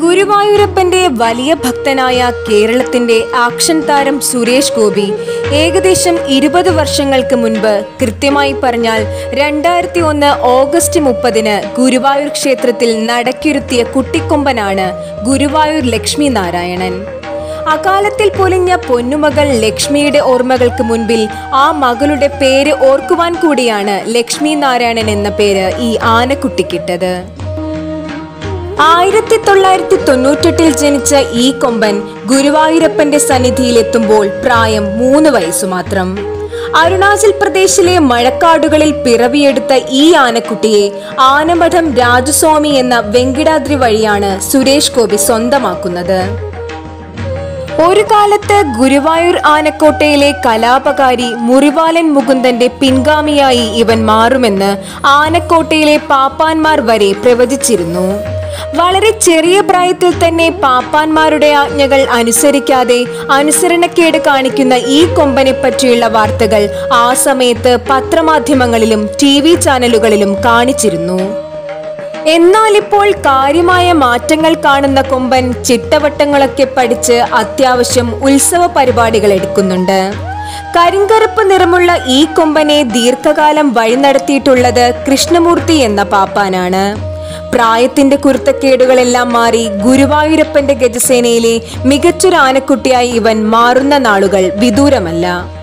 ഗുരുവായൂരപ്പന്റെ വലിയ ഭക്തനായ കേരളത്തിന്റെ ആക്ഷൻ താരം സുരേഷ് ഗോപി ഏകദേശം ഇരുപത് വർഷങ്ങൾക്ക് മുൻപ് കൃത്യമായി പറഞ്ഞാൽ രണ്ടായിരത്തി ഒന്ന് ഓഗസ്റ്റ് മുപ്പതിന് ഗുരുവായൂർ ക്ഷേത്രത്തിൽ നടക്കിരുത്തിയ കുട്ടിക്കൊമ്പനാണ് ഗുരുവായൂർ ലക്ഷ്മി നാരായണൻ അകാലത്തിൽ പൊലിഞ്ഞ പൊന്നുമകൾ ലക്ഷ്മിയുടെ ഓർമ്മകൾക്ക് മുൻപിൽ ആ മകളുടെ പേര് ഓർക്കുവാൻ കൂടിയാണ് ലക്ഷ്മി നാരായണൻ എന്ന പേര് ഈ ആനക്കുട്ടിക്കിട്ടത് ആയിരത്തി തൊള്ളായിരത്തി തൊണ്ണൂറ്റെട്ടിൽ ജനിച്ച ഈ കൊമ്പൻ ഗുരുവായൂരപ്പന്റെ സന്നിധിയിലെത്തുമ്പോൾ പ്രായം മൂന്ന് വയസ്സു മാത്രം അരുണാചൽ പ്രദേശിലെ മഴക്കാടുകളിൽ പിറവിയെടുത്ത ഈ ആനക്കുട്ടിയെ ആനമഠം രാജസ്വാമി എന്ന വെങ്കിടാദ്രി വഴിയാണ് സുരേഷ് ഗോപി സ്വന്തമാക്കുന്നത് ഒരു കാലത്ത് ഗുരുവായൂർ ആനക്കോട്ടയിലെ കലാപകാരി മുറിവാലൻ മുകുന്ദന്റെ പിൻഗാമിയായി ഇവൻ മാറുമെന്ന് ആനക്കോട്ടയിലെ പാപ്പാന്മാർ വരെ പ്രവചിച്ചിരുന്നു വളരെ ചെറിയ പ്രായത്തിൽ തന്നെ പാപ്പാന്മാരുടെ ആജ്ഞകൾ അനുസരിക്കാതെ അനുസരണക്കേട് കാണിക്കുന്ന ഈ കൊമ്പനെ പറ്റിയുള്ള വാർത്തകൾ ആ സമയത്ത് പത്രമാധ്യമങ്ങളിലും ടി വി ചാനലുകളിലും കാണിച്ചിരുന്നു എന്നാൽ ഇപ്പോൾ കാര്യമായ മാറ്റങ്ങൾ കാണുന്ന കൊമ്പൻ ചിട്ടവട്ടങ്ങളൊക്കെ പഠിച്ച് അത്യാവശ്യം ഉത്സവ പരിപാടികൾ എടുക്കുന്നുണ്ട് കരിങ്കറുപ്പ് നിറമുള്ള ഈ കൊമ്പനെ ദീർഘകാലം വഴി നടത്തിയിട്ടുള്ളത് കൃഷ്ണമൂർത്തി എന്ന പാപ്പാനാണ് പ്രായത്തിന്റെ കുരുത്തക്കേടുകളെല്ലാം മാറി ഗുരുവായൂരപ്പന്റെ ഗജസേനയിലെ മികച്ചൊരു ആനക്കുട്ടിയായി ഇവൻ മാറുന്ന നാളുകൾ വിദൂരമല്ല